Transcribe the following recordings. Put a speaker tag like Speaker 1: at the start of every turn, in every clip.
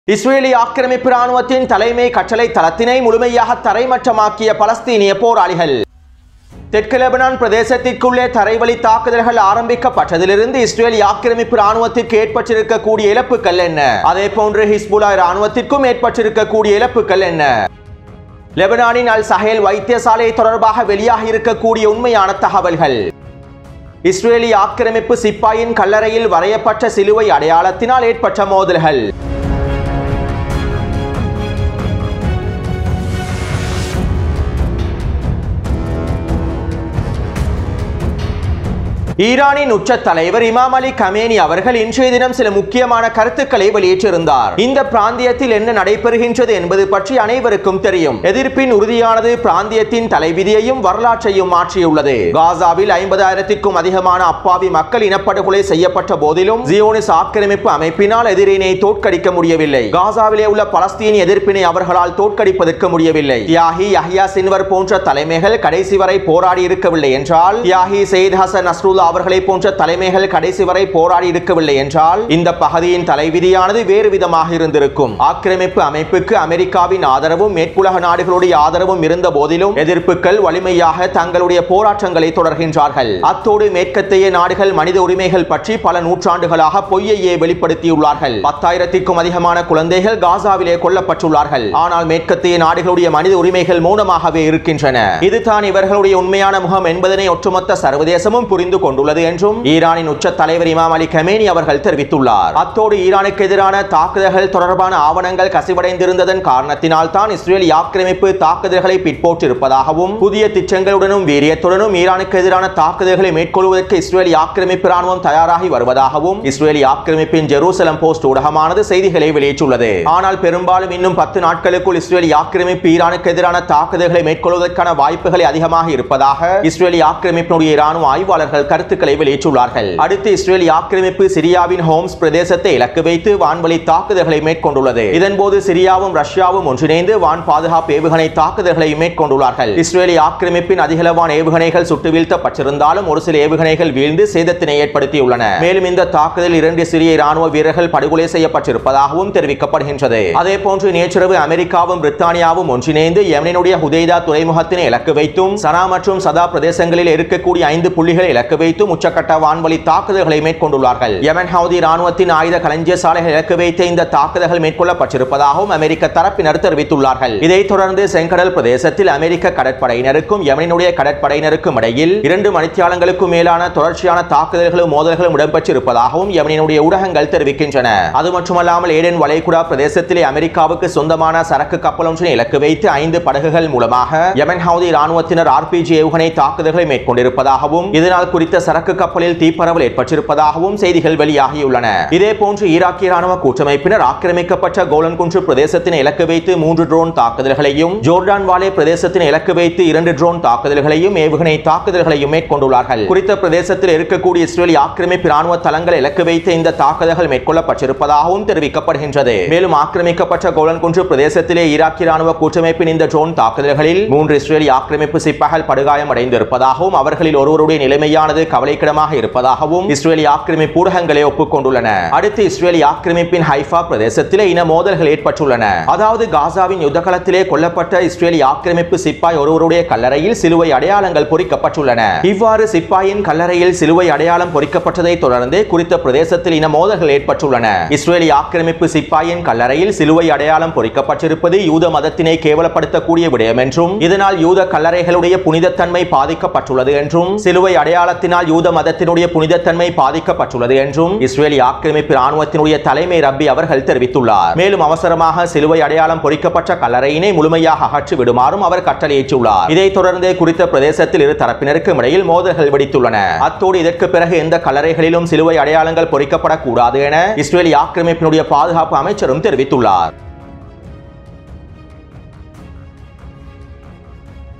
Speaker 1: Israeli ஆக்கிரமிப்பு ராணுவத்தின் தலைமை கட்டளை தளத்தினை முழுமையாக தரைமட்டமாக்கிய பலஸ்தீனிய போராளிகள் தெற்கு லெபனான் பிரதேசத்திற்குள்ளே தரைவழி தாக்குதல்கள் ஆரம்பிக்கப்பட்டதிலிருந்து இஸ்ரேல் ஆக்கிரமிப்பு ராணுவத்திற்கு ஏற்பட்டிருக்கக்கூடிய இழப்புகள் என்ன அதே போன்று ஹிஸ்புல்லா ராணுவத்திற்கும் ஏற்பட்டிருக்கக்கூடிய இழப்புகள் என்ன லெபனானின் அல் சஹேல் வைத்தியசாலை தொடர்பாக வெளியாக இருக்கக்கூடிய உண்மையான தகவல்கள் இஸ்ரேலி ஆக்கிரமிப்பு சிப்பாயின் கல்லறையில் வரையப்பட்ட சிலுவை அடையாளத்தினால் ஏற்பட்ட மோதல்கள் ஈரானின் உச்ச தலைவர் இமாம் அலி கமேனி அவர்கள் இன்றைய தினம் சில முக்கியமான கருத்துக்களை வெளியிட்டிருந்தார் இந்த பிராந்தியத்தில் என்ன நடைபெறுகின்றது என்பது பற்றி அனைவருக்கும் தெரியும் எதிர்ப்பின் உறுதியானது பிராந்தியத்தின் தலைவிதியையும் வரலாற்றையும் மாற்றியுள்ளது காசாவில் ஐம்பதாயிரத்திற்கும் அதிகமான அப்பாவி மக்கள் இனப்படுகொலை செய்யப்பட்ட போதிலும் ஜியோனிஸ் ஆக்கிரமிப்பு அமைப்பினால் எதிரினை தோற்கடிக்க முடியவில்லை காசாவிலே உள்ள பலஸ்தீன் எதிர்ப்பினை அவர்களால் தோற்கடிப்பதற்கு முடியவில்லை தியாகி யஹ்யா சின்வர் போன்ற தலைமைகள் கடைசி வரை போராடி இருக்கவில்லை என்றால் தியாகி சயித் ஹசன் நஸ்ருல்லா அவர்களை போன்ற தலைமைகள் கடைசி வரை போராடி இருக்கவில்லை என்றால் இந்த பகுதியின் தலைவிதியானது வேறு விதமாக இருந்திருக்கும் ஆக்கிரமிப்பு அமைப்புக்கு அமெரிக்காவின் ஆதரவும் மேற்குலக நாடுகளுடைய ஆதரவும் இருந்த போதிலும் எதிர்ப்புகள் வலிமையாக தங்களுடைய போராட்டங்களை தொடர்கின்றார்கள் அத்தோடு மேற்கத்தைய நாடுகள் மனித உரிமைகள் பற்றி பல நூற்றாண்டுகளாக பொய்யையே வெளிப்படுத்தியுள்ளார்கள் பத்தாயிரத்திற்கும் அதிகமான குழந்தைகள் காசாவிலே கொல்லப்பட்டுள்ளார்கள் ஆனால் மேற்கத்தைய நாடுகளுடைய மனித உரிமைகள் மௌனமாகவே இருக்கின்றன இதுதான் இவர்களுடைய உண்மையான முகம் என்பதனை ஒட்டுமொத்த சர்வதேசமும் புரிந்து கொண்டுள்ளது என்றும் ஈரானின் உச்ச தலைவர் இமாம் அலி கமேனி அவர்கள் தெரிவித்துள்ளார் அத்தோடு ஈரானுக்கு எதிரான தாக்குதல்கள் தொடர்பான ஆவணங்கள் கசிவடைந்திருந்ததன் காரணத்தினால் தான் இஸ்ரேல் ஆக்கிரமிப்பு தாக்குதல்களை பிற்போட்டிருப்பதாகவும் புதிய திட்டங்களுடனும் வீரியத்துடனும் ஈரானுக்கு எதிரான தாக்குதல்களை மேற்கொள்வதற்கு இஸ்ரேல் ஆக்கிரமிப்பு ராணுவம் தயாராகி வருவதாகவும் இஸ்ரேலி ஆக்கிரமிப்பின் ஜெருசலம் போஸ்ட் ஊடகமானது செய்திகளை வெளியிட்டுள்ளது ஆனால் பெரும்பாலும் இன்னும் பத்து நாட்களுக்குள் இஸ்ரேலி ஆக்கிரமிப்பு ஈரானுக்கு எதிரான தாக்குதல்களை மேற்கொள்வதற்கான வாய்ப்புகளை அதிகமாக இருப்பதாக இஸ்ரேலி ஆக்கிரமிப்பினுடைய இராணுவ ஆய்வாளர்கள் கருத்துக்களை வெளியிட்டுள்ளார்கள் அடுத்து இஸ்ரேல் ஆக்கிரமிப்பு சிரியாவின் ஹோம்ஸ் பிரதேசத்தை இலக்கு வைத்து வான்வழி தாக்குதல்களை மேற்கொண்டுள்ளது இதன்போது சிரியாவும் ரஷ்யாவும் ஒன்றிணைந்து வான் பாதுகாப்பு ஏவுகணை தாக்குதல்களை மேற்கொண்டுள்ளார்கள் இஸ்ரேலி ஆக்கிரமிப்பின் அதிகளவான ஏவுகணைகள் சுட்டு வீழ்த்தப்பட்டிருந்தாலும் ஒரு சில ஏவுகணைகள் வீழ்ந்து சேதத்தினை ஏற்படுத்தியுள்ளன மேலும் இந்த தாக்குதலில் இரண்டு சிறிய ராணுவ வீரர்கள் படுகொலை செய்யப்பட்டிருப்பதாகவும் தெரிவிக்கப்படுகின்றது அதே போன்று நேற்றிரவு அமெரிக்காவும் பிரித்தானியாவும் ஒன்றிணைந்து யமனினுடைய ஹுதைதா துறைமுகத்தினை இலக்கு வைத்தும் சனா மற்றும் சதா பிரதேசங்களில் இருக்கக்கூடிய ஐந்து புள்ளிகளை இலக்கு வைத்தும் உச்சக்கட்ட வான்வழி தாக்குதல்களை மேற்கொண்டுள்ளார்கள் யமன் ஹவுதி ராணுவத்தின் ஆயுத களஞ்சிய சாலைகள் இலக்கு வைத்து இந்த தாக்குதல்கள் மேற்கொள்ளப்பட்டிருப்பதாகவும் அமெரிக்க தரப்பினர் தெரிவித்துள்ளார்கள் இதைத் தொடர்ந்து செங்கடல் பிரதேசத்தில் அமெரிக்க கடற்படையினருக்கும் யமனினுடைய கடற்படையினருக்கும் இடையில் இரண்டு மணித்தியாலங்களுக்கும் மேலான தொடர்ச்சியான தாக்குதல்களும் மோதல்களும் இடம்பெற்றிருப்பதாகவும் யமனினுடைய ஊடகங்கள் தெரிவிக்கின்றன அது மட்டுமல்லாமல் ஏடென் வளைகுடா பிரதேசத்திலே அமெரிக்காவுக்கு சொந்தமான சரக்கு கப்பல் ஒன்றினை இலக்கு வைத்து ஐந்து படகுகள் மூலமாக யமன் ஹவுதி ராணுவத்தினர் ஆர்பிஜி ஏவுகணை தாக்குதல்களை மேற்கொண்டிருப்பதாகவும் இதனால் குறித்த சரக்கு கப்பலில் தீப்பரவல் ஏற்பட்டிருப்பதாகவும் செய்திகள் வெளியாகியுள்ளன இதே போன்று ஈராக்கிய ராணுவ கூட்டமைப்பினர் ஆக்கிரமிக்கப்பட்ட கோலன் குன்று பிரதேசத்தினை இலக்கு வைத்து மூன்று ட்ரோன் தாக்குதல்களையும் ஜோர்டான் வாலே பிரதேசத்தினை இலக்கு வைத்து இரண்டு ட்ரோன் தாக்குதல்களையும் ஏவுகணை தாக்குதல்களையும் மேற்கொண்டுள்ளார்கள் குறித்த பிரதேசத்தில் இருக்கக்கூடிய இஸ்ரேலி ஆக்கிரமிப்பு ராணுவ தளங்களை இலக்கு வைத்து இந்த தாக்குதல்கள் மேற்கொள்ளப்பட்டிருப்பதாகவும் தெரிவிக்கப்படுகின்றது மேலும் ஆக்கிரமிக்கப்பட்ட கோலன் குன்று பிரதேசத்திலே ஈராக்கிய ராணுவ கூட்டமைப்பின் இந்த ட்ரோன் தாக்குதல்களில் மூன்று இஸ்ரேலி ஆக்கிரமிப்பு சிப்பாய்கள் படுகாயம் அடைந்திருப்பதாகவும் அவர்களில் ஒருவருடைய நிலைமையானது கவலைக்கிடமாக இருப்பதாகவும் இஸ்ரேலி ஆக்கிரமிப்பு ஊடகங்களே ஒப்புக்கொண்டுள்ளன அடுத்து இஸ்ரேலி ஆக்கிரமிப்பின் ஹைஃபா பிரதேசத்திலே இன மோதல்கள் ஏற்பட்டுள்ளன அதாவது காசாவின் யுத்தகலத்திலே கொல்லப்பட்ட இஸ்ரேலி ஆக்கிரமிப்பு சிப்பாய் ஒருவருடைய கல்லறையில் சிலுவை அடையாளங்கள் பொறிக்கப்பட்டுள்ளன இவ்வாறு சிப்பாயின் கல்லறையில் சிலுவை அடையாளம் பொறிக்கப்பட்டதை தொடர்ந்து குறித்த பிரதேசத்தில் இன மோதல்கள் ஏற்பட்டுள்ளன இஸ்ரேலி ஆக்கிரமிப்பு சிப்பாயின் கல்லறையில் சிலுவை அடையாளம் பொறிக்கப்பட்டிருப்பது யூத மதத்தினை கேவலப்படுத்தக்கூடிய விடயம் என்றும் இதனால் யூத கல்லறைகளுடைய புனிதத்தன்மை பாதிக்கப்பட்டுள்ளது என்றும் சிலுவை அடையாளத்தினால் யூத மதத்தினுடைய புனிதத்தன்மை பாதிக்கப்பட்டுள்ளது என்றும் இஸ்ரேலி ஆக்கிரமிப்பு ராணுவத்தினுடைய தலைமை ரப்பி அவர்கள் தெரிவித்துள்ளார் மேலும் அவசரமாக சிலுவை அடையாளம் பொறிக்கப்பட்ட கல்லறையினை முழுமையாக அகற்றி விடுமாறும் அவர் கட்டளையிட்டுள்ளார் இதைத் தொடர்ந்து குறித்த பிரதேசத்தில் இரு தரப்பினருக்கும் இடையில் மோதல்கள் வெடித்துள்ளன அத்தோடு இதற்கு பிறகு எந்த கல்லறைகளிலும் சிலுவை அடையாளங்கள் பொறிக்கப்படக்கூடாது என இஸ்ரேலி ஆக்கிரமிப்பினுடைய பாதுகாப்பு அமைச்சரும் தெரிவித்துள்ளார்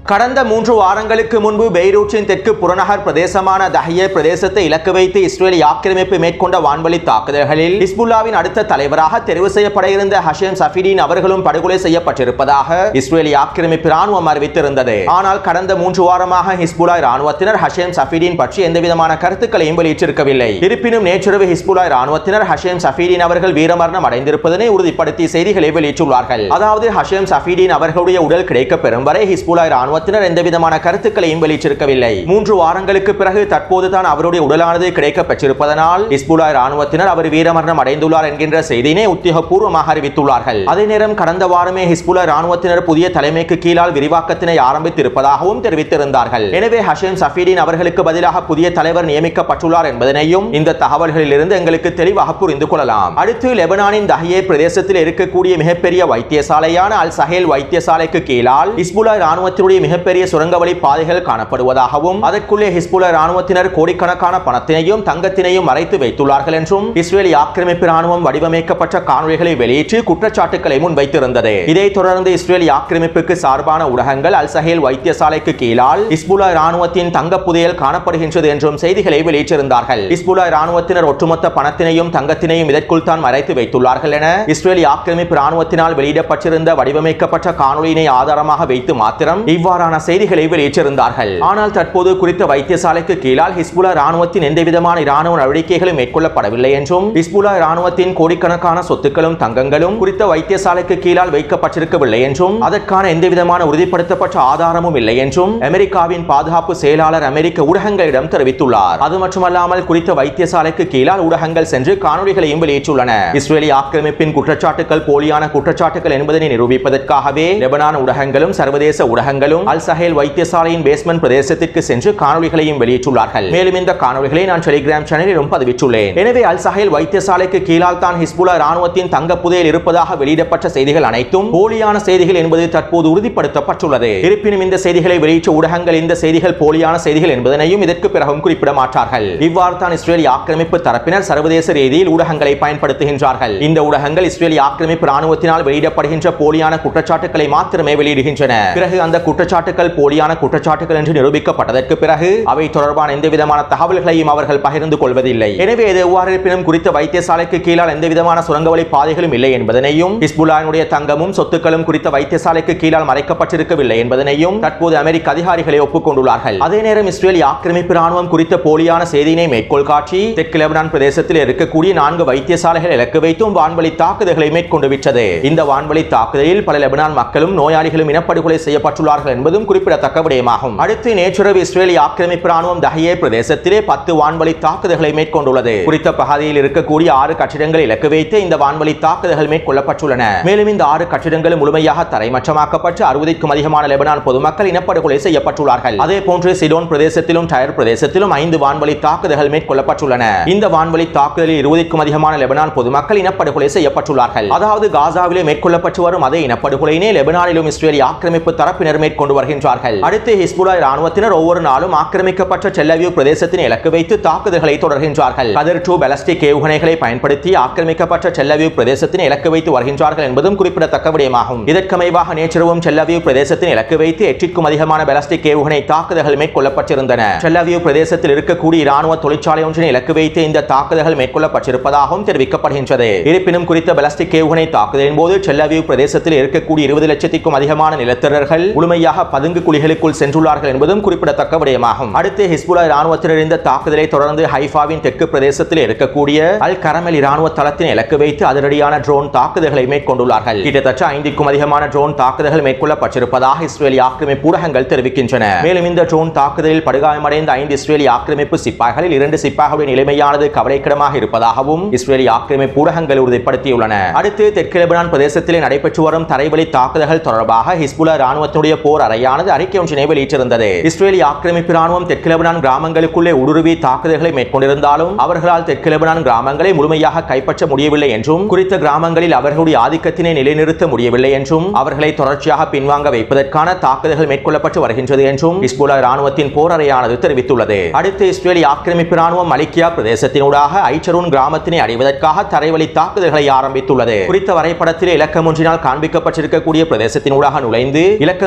Speaker 1: கடந்த மூன்று வாரங்களுக்கு முன்பு பெய்ரூட்டின் தெற்கு புறநகர் பிரதேசமான தஹிய பிரதேசத்தை இலக்கு வைத்து இஸ்ரேலி ஆக்கிரமிப்பு மேற்கொண்ட வான்வழி தாக்குதல்களில் ஹிஸ்புல்லாவின் அடுத்த தலைவராக தெரிவு செய்யப்பட இருந்த ஹஷேம் சஃபிடின் அவர்களும் படுகொலை செய்யப்பட்டிருப்பதாக இஸ்ரேலி ஆக்கிரமிப்பு ராணுவம் அறிவித்திருந்தது ஆனால் கடந்த மூன்று வாரமாக ஹிஸ்புல்லா ராணுவத்தினர் ஹஷேம் சஃபிடின் பற்றி எந்தவிதமான கருத்துக்களையும் வெளியிட்டிருக்கவில்லை இருப்பினும் நேற்றிரவு ஹிஸ்புல்லா ராணுவத்தினர் ஹஷேம் சஃபீடின் அவர்கள் வீரமரணம் அடைந்திருப்பதனை உறுதிப்படுத்தி செய்திகளை வெளியிட்டுள்ளார்கள் அதாவது ஹஷேம் சஃபீடின் அவர்களுடைய உடல் கிடைக்கப் பெறும் வரை ஹிஸ்புல்லா ராணுவத்தினர் எந்தவிதமான கருத்துக்களையும் வெளியிட்டிருக்கவில்லை மூன்று வாரங்களுக்கு பிறகு தற்போது தான் அவருடைய உடலானது கிடைக்கப் பெற்றிருப்பதனால் ஹிஸ்புல்லா ராணுவத்தினர் அவர் வீரமரணம் அடைந்துள்ளார் என்கின்ற செய்தியினை உத்தியோகபூர்வமாக அறிவித்துள்ளார்கள் அதே நேரம் கடந்த வாரமே ஹிஸ்புல்லா ராணுவத்தினர் புதிய தலைமைக்கு கீழால் விரிவாக்கத்தினை ஆரம்பித்திருப்பதாகவும் தெரிவித்திருந்தார்கள் எனவே ஹஷேம் சஃபீடின் அவர்களுக்கு பதிலாக புதிய தலைவர் நியமிக்கப்பட்டுள்ளார் என்பதனையும் இந்த தகவல்களில் இருந்து எங்களுக்கு தெளிவாக புரிந்து கொள்ளலாம் அடுத்து லெபனானின் தஹியே பிரதேசத்தில் இருக்கக்கூடிய மிகப்பெரிய வைத்தியசாலையான அல் சஹேல் வைத்தியசாலைக்கு கீழால் ஹிஸ்புல்லா ராணுவத்தினுடைய மிகப்பெரிய சுரங்கவழி பாதைகள் காணப்படுவதாகவும் அதற்குள்ளே ஹிஸ்புல்லா ராணுவத்தினர் கோடிக்கணக்கான பணத்தினையும் தங்கத்தினையும் மறைத்து வைத்துள்ளார்கள் என்றும் இஸ்ரேலி ஆக்கிரமிப்பு ராணுவம் வடிவமைக்கப்பட்ட காணொளிகளை வெளியிட்டு குற்றச்சாட்டுகளை முன்வைத்திருந்தது இதைத் தொடர்ந்து இஸ்ரேலி ஆக்கிரமிப்புக்கு சார்பான ஊடகங்கள் அல் சஹேல் வைத்தியசாலைக்கு கீழால் ஹிஸ்புல்லா ராணுவத்தின் தங்க புதையல் காணப்படுகின்றது என்றும் செய்திகளை வெளியிட்டிருந்தார்கள் ஹிஸ்புல்லா ராணுவத்தினர் ஒட்டுமொத்த பணத்தினையும் தங்கத்தினையும் இதற்குள் தான் மறைத்து வைத்துள்ளார்கள் என இஸ்ரேலி ஆக்கிரமிப்பு ராணுவத்தினால் வெளியிடப்பட்டிருந்த வடிவமைக்கப்பட்ட காணொளியினை ஆதாரமாக வைத்து மாத்திரம் இவ்வாறான செய்திகளை வெளியிட்டிருந்தார்கள் ஆனால் தற்போது குறித்த வைத்தியசாலைக்கு கீழால் ஹிஸ்புல்லா ராணுவத்தின் எந்தவிதமான இராணுவ நடவடிக்கைகளும் மேற்கொள்ளப்படவில்லை என்றும் ஹிஸ்புல்லா ராணுவத்தின் கோடிக்கணக்கான சொத்துக்களும் தங்கங்களும் குறித்த வைத்தியசாலைக்கு கீழால் வைக்கப்பட்டிருக்கவில்லை என்றும் அதற்கான எந்தவிதமான உறுதிப்படுத்தப்பட்ட ஆதாரமும் இல்லை என்றும் அமெரிக்காவின் பாதுகாப்பு செயலாளர் அமெரிக்க ஊடகங்களிடம் தெரிவித்துள்ளார் அது மட்டுமல்லாமல் குறித்த வைத்தியசாலைக்கு கீழால் ஊடகங்கள் சென்று காணொளிகளையும் வெளியிட்டுள்ளன இஸ்ரேலி ஆக்கிரமிப்பின் குற்றச்சாட்டுகள் போலியான குற்றச்சாட்டுகள் என்பதனை நிரூபிப்பதற்காகவே லெபனான் ஊடகங்களும் சர்வதேச ஊடகங்களும் அல் சஹேல் வைத்தியசாலையின் பேஸ்மெண்ட் பிரதேசத்திற்கு சென்று காணொளிகளையும் வெளியிட்டுள்ளார்கள் மேலும் இந்த காணொளிகளை நான் டெலிகிராம் சேனலிலும் பதிவிட்டுள்ளேன் எனவே அல் சஹேல் வைத்தியசாலைக்கு கீழால் தான் ஹிஸ்புல்லா ராணுவத்தின் தங்க புதையல் இருப்பதாக வெளியிடப்பட்ட செய்திகள் அனைத்தும் போலியான செய்திகள் என்பது தற்போது உறுதிப்படுத்தப்பட்டுள்ளது இருப்பினும் இந்த செய்திகளை வெளியிட்ட ஊடகங்கள் இந்த செய்திகள் போலியான செய்திகள் என்பதனையும் இதற்கு பிறகும் குறிப்பிட மாட்டார்கள் இவ்வாறு தான் இஸ்ரேலி ஆக்கிரமிப்பு தரப்பினர் சர்வதேச ரீதியில் ஊடகங்களை பயன்படுத்துகின்றார்கள் இந்த ஊடகங்கள் இஸ்ரேலி ஆக்கிரமிப்பு ராணுவத்தினால் வெளியிடப்படுகின்ற போலியான குற்றச்சாட்டுகளை மாத்திரமே வெளியிடுகின்றன பிறகு அந்த குற்றச்சாட்டுகள் போலியான குற்றச்சாட்டுகள் என்று நிரூபிக்கப்பட்டதற்கு பிறகு அவை தொடர்பான எந்த விதமான தகவல்களையும் அவர்கள் பகிர்ந்து கொள்வதில்லை எனவே இது எவ்வாறு இருப்பினும் குறித்த வைத்தியசாலைக்கு கீழால் எந்த விதமான சுரங்கவழி பாதைகளும் இல்லை என்பதனையும் ஹிஸ்புல்லானுடைய தங்கமும் சொத்துக்களும் குறித்த வைத்தியசாலைக்கு கீழால் மறைக்கப்பட்டிருக்கவில்லை என்பதனையும் தற்போது அமெரிக்க அதிகாரிகளை ஒப்புக்கொண்டுள்ளார்கள் அதே நேரம் இஸ்ரேலி ஆக்கிரமிப்பு ராணுவம் குறித்த போலியான செய்தியினை மேற்கோள் காட்டி தெற்கு லெபனான் பிரதேசத்தில் இருக்கக்கூடிய நான்கு வைத்தியசாலைகள் இலக்கு வைத்தும் வான்வழி தாக்குதல்களை மேற்கொண்டு விட்டது இந்த வான்வழி தாக்குதலில் பல லெபனான் மக்களும் நோயாளிகளும் இனப்படுகொலை செய்யப்பட்டுள்ளார்கள் என்பதும் குறிப்பிடத்தக்க விடயமாகும் அடுத்து நேற்றிரவு இஸ்ரேலி ஆக்கிரமிப்பு ராணுவம் தஹியே பிரதேசத்திலே பத்து வான்வழி தாக்குதல்களை மேற்கொண்டுள்ளது குறித்த பகுதியில் இருக்கக்கூடிய ஆறு கட்டிடங்களை இலக்கு வைத்து இந்த வான்வழி தாக்குதல்கள் மேற்கொள்ளப்பட்டுள்ளன மேலும் இந்த ஆறு கட்டிடங்களும் முழுமையாக தரைமட்டமாக்கப்பட்டு அறுபதுக்கும் அதிகமான லெபனான் பொதுமக்கள் இனப்படுகொலை செய்யப்பட்டுள்ளார்கள் அதே போன்று சிடோன் பிரதேசத்திலும் டயர் பிரதேசத்திலும் ஐந்து வான்வழி தாக்குதல்கள் மேற்கொள்ளப்பட்டுள்ளன இந்த வான்வழி தாக்குதலில் இருபதுக்கும் அதிகமான லெபனான் பொதுமக்கள் இனப்படுகொலை செய்யப்பட்டுள்ளார்கள் அதாவது காசாவிலே மேற்கொள்ளப்பட்டு வரும் அதே இனப்படுகொலையினை லெபனானிலும் இஸ்ரேலி ஆக்கிரமிப்பு தரப்பினர் மேற்கொண்டு வருகின்றார்கள் அடுத்து ஹிஸ்புல்லா ராணுவத்தினர் ஒவ்வொரு நாளும் ஆக்கிரமிக்கப்பட்ட செல்லவியூ பிரதேசத்தின் இலக்கு வைத்து தாக்குதல்களை தொடர்கின்றார்கள் கதிர் டூ பெலஸ்டிக் ஏவுகணைகளை பயன்படுத்தி ஆக்கிரமிக்கப்பட்ட செல்லவியூ பிரதேசத்தின் இலக்கு வைத்து வருகின்றார்கள் என்பதும் குறிப்பிடத்தக்க விடயமாகும் இதற்கமைவாக நேற்றிரவும் செல்லவியூ பிரதேசத்தின் இலக்கு வைத்து எட்டிற்கும் அதிகமான பெலஸ்டிக் ஏவுகணை தாக்குதல்கள் மேற்கொள்ளப்பட்டிருந்தன செல்லவியூ பிரதேசத்தில் இருக்கக்கூடிய இராணுவ தொழிற்சாலை ஒன்றினை இலக்கு வைத்து இந்த தாக்குதல்கள் மேற்கொள்ளப்பட்டிருப்பதாகவும் தெரிவிக்கப்படுகின்றது இருப்பினும் குறித்த பெலஸ்டிக் ஏவுகணை தாக்குதலின் போது செல்லவியூ பிரதேசத்தில் இருக்கக்கூடிய இருபது லட்சத்திற்கும் அதிகமான நிலத்திரர்கள் முழுமையாக பதுங்கு குழிகளுக்குள் சென்றுள்ளார்கள் என்பதும் குறிப்பிடத்தக்க விடயமாகும் அடுத்து ஹிஸ்புல்லா இராணுவத்தினர் இந்த தாக்குதலை தொடர்ந்து ஹைஃபாவின் தெற்கு பிரதேசத்தில் இருக்கக்கூடிய அல் கரமல் இராணுவ தளத்தின் இலக்கு வைத்து அதிரடியான ட்ரோன் தாக்குதல்களை மேற்கொண்டுள்ளார்கள் கிட்டத்தட்ட ஐந்துக்கும் அதிகமான ட்ரோன் தாக்குதல்கள் மேற்கொள்ளப்பட்டிருப்பதாக இஸ்ரேலி ஆக்கிரமிப்பு ஊடகங்கள் தெரிவிக்கின்றன மேலும் இந்த ட்ரோன் தாக்குதலில் படுகாயமடைந்த ஐந்து இஸ்ரேலி ஆக்கிரமிப்பு சிப்பாய்களில் இரண்டு சிப்பாய்களுடைய நிலைமையானது கவலைக்கிடமாக இருப்பதாகவும் இஸ்ரேலி ஆக்கிரமிப்பு ஊடகங்கள் உறுதிப்படுத்தியுள்ளன அடுத்து தெற்கு லெபனான் பிரதேசத்திலே நடைபெற்று வரும் தரைவழி தாக்குதல்கள் தொடர்பாக ஹிஸ்புல்லா ராணுவத்தினுடைய போர் அறையானது அறிக்கை ஒன்றினை வெளியிட்டிருந்தது இஸ்ரேலி ஆக்கிரமிப்பு ராணுவம் தெற்கு லெபனான் கிராமங்களுக்குள்ளே ஊடுருவி தாக்குதல்களை மேற்கொண்டிருந்தாலும் அவர்களால் தெற்கு லெபனான் கிராமங்களை முழுமையாக கைப்பற்ற முடியவில்லை என்றும் குறித்த கிராமங்களில் அவர்களுடைய ஆதிக்கத்தினை நிலைநிறுத்த முடியவில்லை என்றும் அவர்களை தொடர்ச்சியாக பின்வாங்க வைப்பதற்கான தாக்குதல்கள் மேற்கொள்ளப்பட்டு வருகின்றது என்றும் ஹிஸ்புல்லா ராணுவத்தின் போர் அறையானது தெரிவித்துள்ளது அடுத்து இஸ்ரேலி ஆக்கிரமிப்பு ராணுவம் மலிக்கியா பிரதேசத்தினூடாக ஐச்சரூன் கிராமத்தினை அடைவதற்காக தரைவழி தாக்குதல்களை ஆரம்பித்துள்ளது குறித்த வரைபடத்தில் இலக்கம் ஒன்றினால் காண்பிக்கப்பட்டிருக்கக்கூடிய பிரதேசத்தினூடாக நுழைந்து இலக்கம் இரண்டினால்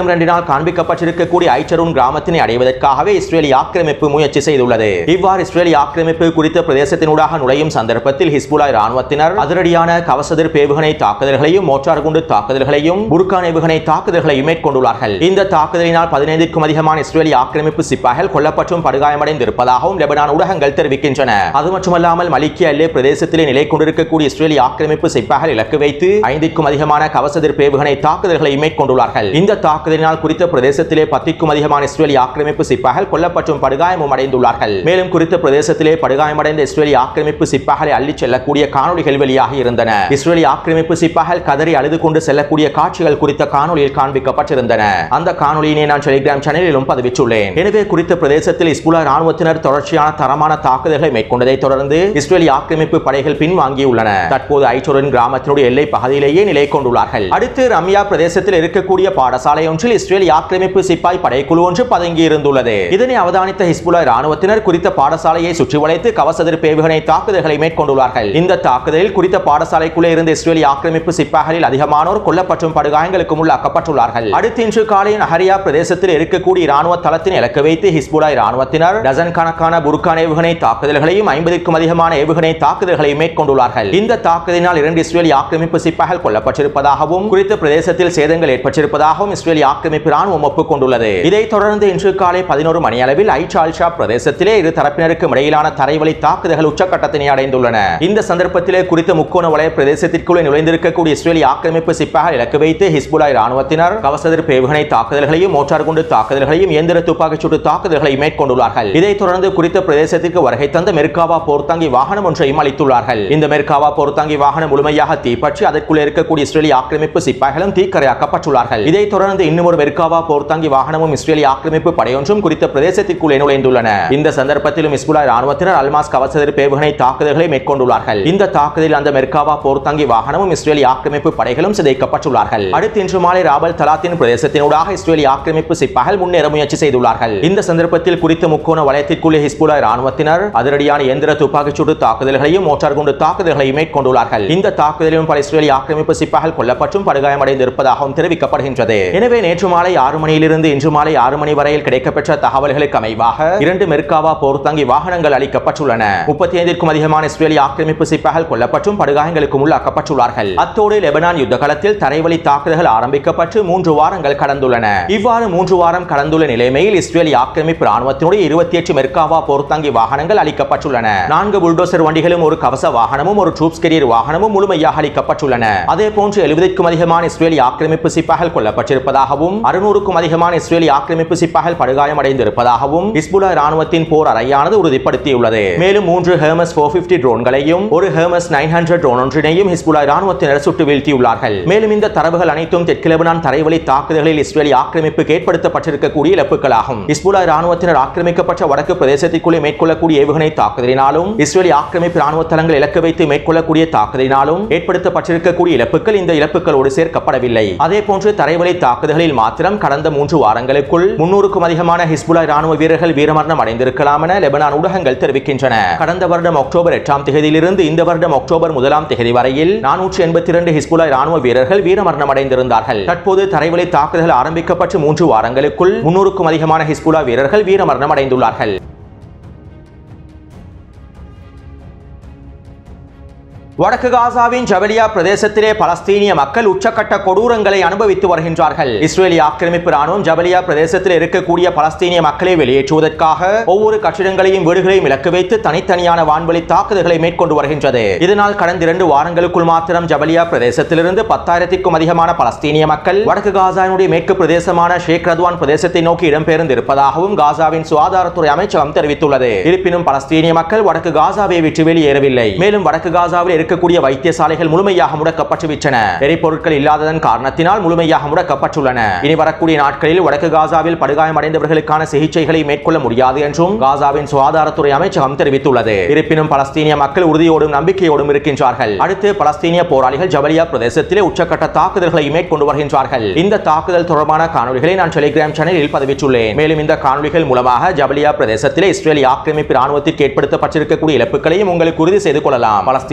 Speaker 1: காண்பிக்கப்பட்டிருக்கக்கூடிய ஐச்சரூன் கிராமத்தினை அடைவதற்காகவே இஸ்ரேலிய ஆக்கிரமிப்பு முயற்சி செய்துள்ளது இவ்வாறு இஸ்ரேலிய ஆக்கிரமிப்பு குறித்த பிரதேசத்தினூடாக நுழையும் சந்தர்ப்பத்தில் ஹிஸ்புல்லா ராணுவத்தினர் அதிரடியான கவசதிர் பேவுகணை தாக்குதல்களையும் மோட்டார் குண்டு தாக்குதல்களையும் புர்கான் ஏவுகணை தாக்குதல்களையும் மேற்கொண்டுள்ளார்கள் இந்த தாக்குதலினால் பதினைந்திற்கும் அதிகமான இஸ்ரேலிய ஆக்கிரமிப்பு சிப்பாய்கள் கொல்லப்பட்டும் படுகாயமடைந்திருப்பதாகவும் லெபனான் ஊடகங்கள் தெரிவிக்கின்றன அது மட்டுமல்லாமல் மலிக்கிய அல்லே பிரதேசத்திலே நிலை கொண்டிருக்கக்கூடிய இஸ்ரேலிய ஆக்கிரமிப்பு சிப்பாய்கள் இலக்கு வைத்து ஐந்திற்கும் அதிகமான கவசதிர் பேவுகணை தாக்குதல்களை மேற்கொண்டுள்ளார்கள் இந்த தாக்குதலினால் குறித்த பிரதேசத்திலே பத்திற்கும் அதிகமான இஸ்ரேலிய ஆக்கிரமிப்பு சிப்பாய்கள் கொல்லப்பட்டும் படுகாயமும் அடைந்துள்ளார்கள் மேலும் குறித்த பிரதேசத்திலே படுகாயமடைந்த இஸ்ரேலிய ஆக்கிரமிப்பு சிப்பாய்களை அள்ளிச் செல்லக்கூடிய காணொளிகள் வெளியாகி இருந்தன இஸ்ரேலிய ஆக்கிரமிப்பு சிப்பாய்கள் கதறி அழுது கொண்டு செல்லக்கூடிய காட்சிகள் குறித்த காணொளியில் காண்பிக்கப்பட்டிருந்தன அந்த காணொளியினை நான் டெலிகிராம் சேனலிலும் பதிவிட்டுள்ளேன் எனவே குறித்த பிரதேசத்தில் இஸ்புல்லா ராணுவத்தினர் தொடர்ச்சியான தரமான தாக்குதல்களை மேற்கொண்டதை தொடர்ந்து இஸ்ரேலிய ஆக்கிரமிப்பு படைகள் பின்வாங்கியுள்ளன தற்போது ஐச்சோரின் கிராமத்தினுடைய எல்லை பகுதியிலேயே நிலை கொண்டுள்ளார்கள் அடுத்து ரம்யா பிரதேசத்தில் இருக்கக்கூடிய பாடசாலை ஒன்றில் இஸ்ரேலிய ஆக்கிரமிப்பு சிப்பாய் படைக்குழு ஒன்று பதுங்கி இருந்துள்ளது இதனை அவதானித்த ஹிஸ்புல்லா ராணுவத்தினர் குறித்த பாடசாலையை சுற்றி வளைத்து கவசதிர் பேவுகணை தாக்குதல்களை மேற்கொண்டுள்ளார்கள் இந்த தாக்குதலில் குறித்த பாடசாலைக்குள்ளே இருந்த இஸ்ரேலிய ஆக்கிரமிப்பு சிப்பாய்களில் அதிகமானோர் கொல்லப்பட்டும் படுகாயங்களுக்கும் உள்ளாக்கப்பட்டுள்ளார்கள் அடுத்து இன்று காலை நஹரியா பிரதேசத்தில் இருக்கக்கூடிய இராணுவ தளத்தின் இலக்கு வைத்து ஹிஸ்புல்லா ராணுவத்தினர் டசன் கணக்கான புர்கான் ஏவுகணை தாக்குதல்களையும் ஐம்பதுக்கும் அதிகமான ஏவுகணை தாக்குதல்களையும் மேற்கொண்டுள்ளார்கள் இந்த தாக்குதலினால் இரண்டு இஸ்ரேலிய ஆக்கிரமிப்பு சிப்பாய்கள் கொல்லப்பட்டிருப்பதாகவும் குறித்த பிரதேசத்தில் சேதங்கள் ஏற்பட்டிருப்பதாகவும் இஸ்ரேலிய ஆக்கிரமிப்பு ராணுவம் ஒப்புக்கொண்டுள்ளது இதைத் தொடர்ந்து இன்று காலை பதினோரு மணி அளவில் ஐச்சால்ஷா பிரதேசத்திலே இரு தரப்பினருக்கும் இடையிலான தரைவழி தாக்குதல்கள் உச்சக்கட்டத்தினை அடைந்துள்ளன இந்த சந்தர்ப்பத்திலே குறித்த முக்கோண வலய பிரதேசத்திற்குள்ளே நுழைந்திருக்கக்கூடிய இஸ்ரேலிய ஆக்கிரமிப்பு சிப்பாய்கள் இலக்கு வைத்து ஹிஸ்புல்லாய் ராணுவத்தினர் கவசதிர் பேவுகணை தாக்குதல்களையும் மோட்டார் குண்டு தாக்குதல்களையும் இயந்திர துப்பாக்கிச் சூட்டு தாக்குதல்களை மேற்கொண்டுள்ளார்கள் இதைத் தொடர்ந்து குறித்த பிரதேசத்திற்கு வருகை தந்த மெர்காவா போர்த்தாங்கி வாகனம் ஒன்றையும் அளித்துள்ளார்கள் இந்த மெர்காவா போர்த்தாங்கி வாகனம் முழுமையாக தீப்பற்றி அதற்குள்ளே இருக்கக்கூடிய இஸ்ரேலிய ஆக்கிரமிப்பு சிப்பாய்களும் தீக்கரையாக்கப்பட்டுள்ளார்கள் இதைத் தொடர்ந்து இன்னும் ஒரு மெர்காவா போர்த்தாங்கி வாகனமும் இஸ்ரேலிய ஆக்கிரமிப்பு படையொன்றும் குறித்த பிரதேசத்திற்குள்ளே நுழைந்துள்ளன இந்த சந்தர்ப்பத்திலும் இஸ்புல்லா ராணுவத்தினர் அல்மாஸ் கவசதிர் பேவுகணை தாக்குதல்களை மேற்கொண்டுள்ளார்கள் இந்த தாக்குதலில் அந்த மெர்காவா போர்த்தாங்கி வாகனமும் இஸ்ரேலிய ஆக்கிரமிப்பு படைகளும் சிதைக்கப்பட்டுள்ளார்கள் அடுத்து இன்று மாலை ராபல் தலாத்தின் பிரதேசத்தினூடாக இஸ்ரேலிய ஆக்கிரமிப்பு சிப்பாய்கள் முன்னேற முயற்சி செய்துள்ளார்கள் இந்த சந்தர்ப்பத்தில் குறித்த முக்கோண வலயத்திற்குள்ளே ஹிஸ்புல்லா ராணுவத்தினர் அதிரடியான இயந்திர துப்பாக்கிச்சூடு தாக்குதல்களையும் மோட்டார் குண்டு தாக்குதல்களையும் மேற்கொண்டுள்ளார்கள் இந்த தாக்குதலிலும் பல இஸ்ரேலிய ஆக்கிரமிப்பு சிப்பாய்கள் கொல்லப்பட்டும் படுகாயமடைந்திருப்பதாகவும் தெரிவிக்கப்படுகின்றது எனவே நேற்று மாலை ஆறு மணியிலிருந்து இன்று மாலை ஆறு மணி வரையில் கிடைக்கப்பெற்ற தகவல்களுக்கு அமைவாக இரண்டு மெர்காவா போர்த்தாங்கி வாகனங்கள் அளிக்கப்பட்டுள்ளன முப்பத்தி ஐந்திற்கும் அதிகமான இஸ்ரேலிய ஆக்கிரமிப்பு சிப்பாய்கள் கொல்லப்பட்டும் படுகாயங்களுக்கும் உள்ளாக்கப்பட்டுள்ளார்கள் அத்தோடு லெபனான் யுத்த காலத்தில் தரைவழி தாக்குதல்கள் ஆரம்பிக்கப்பட்டு மூன்று வாரங்கள் கடந்துள்ளன இவ்வாறு மூன்று வாரம் கடந்துள்ள நிலைமையில் இஸ்ரேலிய ஆக்கிரமிப்பு ராணுவத்தினுடைய இருபத்தி எட்டு மெர்காவா போர்த்தாங்கி வாகனங்கள் அளிக்கப்பட்டுள்ளன நான்கு புல்டோசர் வண்டிகளும் ஒரு கவச வாகனமும் ஒரு ட்ரூப்ஸ் கெரியர் வாகனமும் முழுமையாக அளிக்கப்பட்டுள்ளன அதே போன்று எழுபதுக்கும் அதிகமான இஸ்ரேலிய ஆக்கிரமிப்பு சிப்பாய்கள் கொல்லப்பட்டிருப்பதாகவும் அறுநூறுக்கும் அதிகமான இஸ்ரேலிய ஆக்கிரமிப்பு சிப்பாய்கள் படுகாயமடைந்திருப்பதாகவும் இஸ்புல்லா ராணுவத்தின் போர் அறையானது உறுதிப்படுத்தியுள்ளது மேலும் மூன்று ஹெர்மஸ் போர் பிப்டி ட்ரோன்களையும் ஒரு ஹெர்மஸ் நைன் ஹண்ட்ரட் ட்ரோன் ஒன்றினையும் ஹிஸ்புல்லா ராணுவத்தினர் சுட்டு வீழ்த்தியுள்ளார்கள் மேலும் இந்த தரவுகள் அனைத்தும் தெற்கு லெபனான் தரைவழி தாக்குதல்களில் இஸ்ரேலிய ஆக்கிரமிப்புக்கு ஏற்படுத்தப்பட்டிருக்கக்கூடிய இழப்புகளாகும் இஸ்புல்லா ராணுவத்தினர் ஆக்கிரமிக்கப்பட்ட வடக்கு பிரதேசத்திற்குள்ளே மேற்கொள்ளக்கூடிய ஏவுகணை தாக்குதலினாலும் இஸ்ரேலிய ஆக்கிரமிப்பு ராணுவ தளங்கள் இலக்கு வைத்து மேற்கொள்ளக்கூடிய தாக்குதலினாலும் ஏற்படுத்தப்பட்டிருக்கக்கூடிய இழப்புகள் இந்த இழப்புகளோடு சேர்க்கப்படவில்லை அதே போன்று தரைவழி தாக்குதல்களில் மாத்திரம் கடந்த மூன்று வாரங்களுக்குள் முன்னூறுக்கும் அதிகமான ஹிஸ்புல்லா ராணுவ வீரர்கள் வீரமரணம் அடைந்திருக்கலாம் என லெபனான் ஊடகங்கள் தெரிவிக்கின்றன கடந்த வருடம் அக்டோபர் எட்டாம் தேதியிலிருந்து இந்த வருடம் அக்டோபர் முதலாம் தேதி வரையில் நானூற்று எண்பத்தி இரண்டு ஹிஸ்புல்லா ராணுவ வீரர்கள் வீரமரணம் அடைந்திருந்தார்கள் தற்போது தரைவழி தாக்குதல் ஆரம்பிக்கப்பட்டு மூன்று வாரங்களுக்குள் முன்னூறுக்கும் அதிகமான ஹிஸ்புல்லா வீரர்கள் வீரமரணம் அடைந்துள்ளார்கள் வடக்கு காசாவின் ஜபலியா பிரதேசத்திலே பலஸ்தீனிய மக்கள் உச்சக்கட்ட கொடூரங்களை அனுபவித்து வருகின்றார்கள் இஸ்ரேலிய ஆக்கிரமிப்பு ராணுவம் ஜபலியா பிரதேசத்தில் இருக்கக்கூடிய பலஸ்தீனிய மக்களை வெளியேற்றுவதற்காக ஒவ்வொரு கட்டிடங்களையும் வீடுகளையும் இலக்கு வைத்து தனித்தனியான வான்வழி தாக்குதல்களை மேற்கொண்டு வருகின்றது இதனால் கடந்த இரண்டு வாரங்களுக்குள் மாத்திரம் ஜபலியா பிரதேசத்திலிருந்து பத்தாயிரத்திற்கும் அதிகமான பலஸ்தீனிய மக்கள் வடக்கு காசாவினுடைய மேற்கு பிரதேசமான ஷேக் ரத்வான் பிரதேசத்தை நோக்கி இடம்பெயர்ந்து இருப்பதாகவும் காசாவின் சுகாதாரத்துறை அமைச்சகம் தெரிவித்துள்ளது இருப்பினும் பலஸ்தீனிய மக்கள் வடக்கு காசாவை விட்டு வெளியேறவில்லை மேலும் வடக்கு காசாவில் இருக்கக்கூடிய வைத்தியசாலைகள் முழுமையாக முடக்கப்பட்டு விட்டன எரிபொருட்கள் இல்லாததன் காரணத்தினால் முழுமையாக முடக்கப்பட்டுள்ளன இனி வரக்கூடிய நாட்களில் வடக்கு காசாவில் படுகாயமடைந்தவர்களுக்கான சிகிச்சைகளை மேற்கொள்ள முடியாது என்றும் காசாவின் சுகாதாரத்துறை அமைச்சகம் தெரிவித்துள்ளது இருப்பினும் பலஸ்தீனிய மக்கள் உறுதியோடும் நம்பிக்கையோடும் இருக்கின்றார்கள் அடுத்து பலஸ்தீனிய போராளிகள் ஜபலியா பிரதேசத்திலே உச்சக்கட்ட தாக்குதல்களை மேற்கொண்டு வருகின்றார்கள் இந்த தாக்குதல் தொடர்பான காணொலிகளை நான் டெலிகிராம் சேனலில் பதிவிட்டுள்ளேன் மேலும் இந்த காணொலிகள் மூலமாக ஜபலியா பிரதேசத்திலே இஸ்ரேலிய ஆக்கிரமிப்பு ராணுவத்திற்கு ஏற்படுத்தப்பட்டிருக்கக்கூடிய இழப்புகளையும் உங்களுக்கு உறுதி செய்து கொள்ளலாம் பலஸ்தீனிய போராளி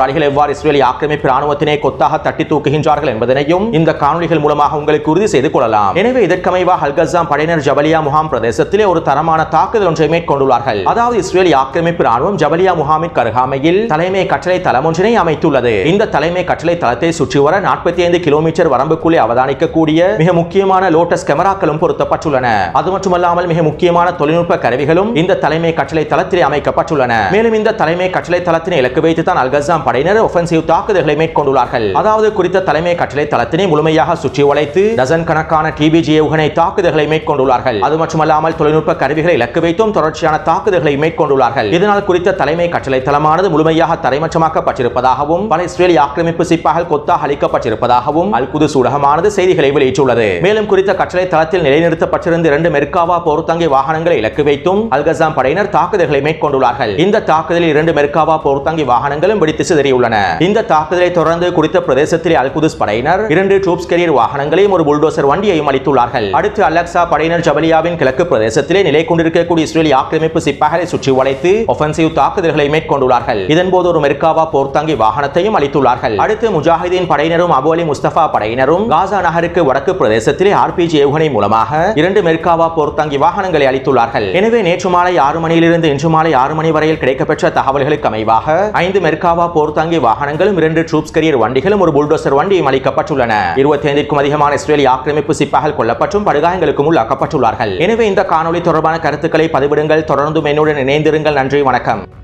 Speaker 1: அதிகாரிகள் எவ்வாறு இஸ்ரேலிய ஆக்கிரமிப்பு ராணுவத்தினை கொத்தாக தட்டி தூக்குகின்றார்கள் என்பதனையும் இந்த காணொளிகள் மூலமாக உங்களுக்கு உறுதி செய்து கொள்ளலாம் எனவே இதற்கமைவாக அல்கசாம் படையினர் ஜபலியா முகாம் பிரதேசத்திலே ஒரு தரமான தாக்குதல் ஒன்றை மேற்கொண்டுள்ளார்கள் அதாவது இஸ்ரேலிய ஆக்கிரமிப்பு ராணுவம் ஜபலியா முகாமிற்கு அருகாமையில் தலைமை கட்டளை தளம் ஒன்றினை அமைத்துள்ளது இந்த தலைமை கட்டளை தளத்தை சுற்றி வர நாற்பத்தி ஐந்து கிலோமீட்டர் வரம்புக்குள்ளே அவதானிக்கக்கூடிய மிக முக்கியமான லோட்டஸ் கேமராக்களும் பொருத்தப்பட்டுள்ளன அது மட்டுமல்லாமல் மிக முக்கியமான தொழில்நுட்ப கருவிகளும் இந்த தலைமை கட்டளை தளத்திலே அமைக்கப்பட்டுள்ளன மேலும் இந்த தலைமை கட்டளை தளத்தினை இலக்கு வைத்துத்தான் அல்கசாம் படையினர் ஒஃபென்சிவ் தாக்குதல்களை மேற்கொண்டுள்ளார்கள் அதாவது குறித்த தலைமை கட்டளை தளத்தினை முழுமையாக சுற்றி வளைத்து டசன் கணக்கான டிபிஜி ஏவுகணை தாக்குதல்களை மேற்கொண்டுள்ளார்கள் அது மட்டுமல்லாமல் தொழில்நுட்ப கருவிகளை இலக்கு வைத்தும் தொடர்ச்சியான தாக்குதல்களை மேற்கொண்டுள்ளார்கள் இதனால் குறித்த தலைமை கட்டளை தளமானது முழுமையாக தரைமட்டமாக்கப்பட்டிருப்பதாகவும் பல இஸ்ரேலிய ஆக்கிரமிப்பு சிப்பாக கொத்தாக அளிக்கப்பட்டிருப்பதாகவும் அல் குதுஸ் ஊடகமானது செய்திகளை வெளியிட்டுள்ளது மேலும் குறித்த கட்டளை தளத்தில் நிலைநிறுத்தப்பட்டிருந்த இரண்டு மெர்காவா போர்த்தங்கி வாகனங்களை இலக்கு வைத்தும் அல்கசாம் படையினர் தாக்குதல்களை மேற்கொண்டுள்ளார்கள் இந்த தாக்குதலில் இரண்டு மெர்காவா போர்த்தங்கி வாகனங்களும் வெடித்து சிதறியுள்ளன இந்த தாக்குதலை தொடர்ந்து குறித்த பிரதேசத்திலே அல் குதுஸ் படையினர் இரண்டு ட்ரூப்ஸ் கேரியர் வாகனங்களையும் ஒரு புல்டோசர் வண்டியையும் அளித்துள்ளார்கள் அடுத்து அலக்சா படையினர் ஜபலியாவின் கிழக்கு பிரதேசத்திலே நிலை கொண்டிருக்கக்கூடிய இஸ்ரேலிய ஆக்கிரமிப்பு சிப்பாகளை சுற்றி வளைத்து ஒஃபென்சிவ் தாக்குதல்களை மேற்கொண்டுள்ளார்கள் இதன்போது ஒரு மெர்காவா போர்த்தாங்கி வாகனத்தையும் அளித்துள்ளார்கள் அடுத்து முஜாஹிதீன் படையினரும் அபு அலி முஸ்தபா படையினரும் காசா நகருக்கு வடக்கு பிரதேசத்திலே ஆர்பிஜி ஏவுகணை மூலமாக இரண்டு மெர்காவா போர்த்தாங்கி வாகனங்களை அளித்துள்ளார்கள் எனவே நேற்று மாலை ஆறு மணியிலிருந்து இன்று மாலை ஆறு மணி வரையில் கிடைக்கப்பெற்ற தகவல்களுக்கு அமைவாக ஐந்து மெர்காவா போர்த்தாங்கி வாகனங்களும் இரண்டு ட்ரூப்ஸ் கரியர் வண்டிகளும் ஒரு புல்டோசர் வண்டியும் அளிக்கப்பட்டுள்ளன இருபத்தி ஐந்திற்கும் அதிகமான இஸ்ரேலிய ஆக்கிரமிப்பு சிப்பார்கள் கொல்லப்பட்டும் படுகாயங்களுக்கும் உள்ளாக்கப்பட்டுள்ளார்கள் எனவே இந்த காணொளி தொடர்பான கருத்துக்களை பதிவிடுங்கள் தொடர்ந்தும் என்னுடன் இணைந்திருங்கள் நன்றி வணக்கம்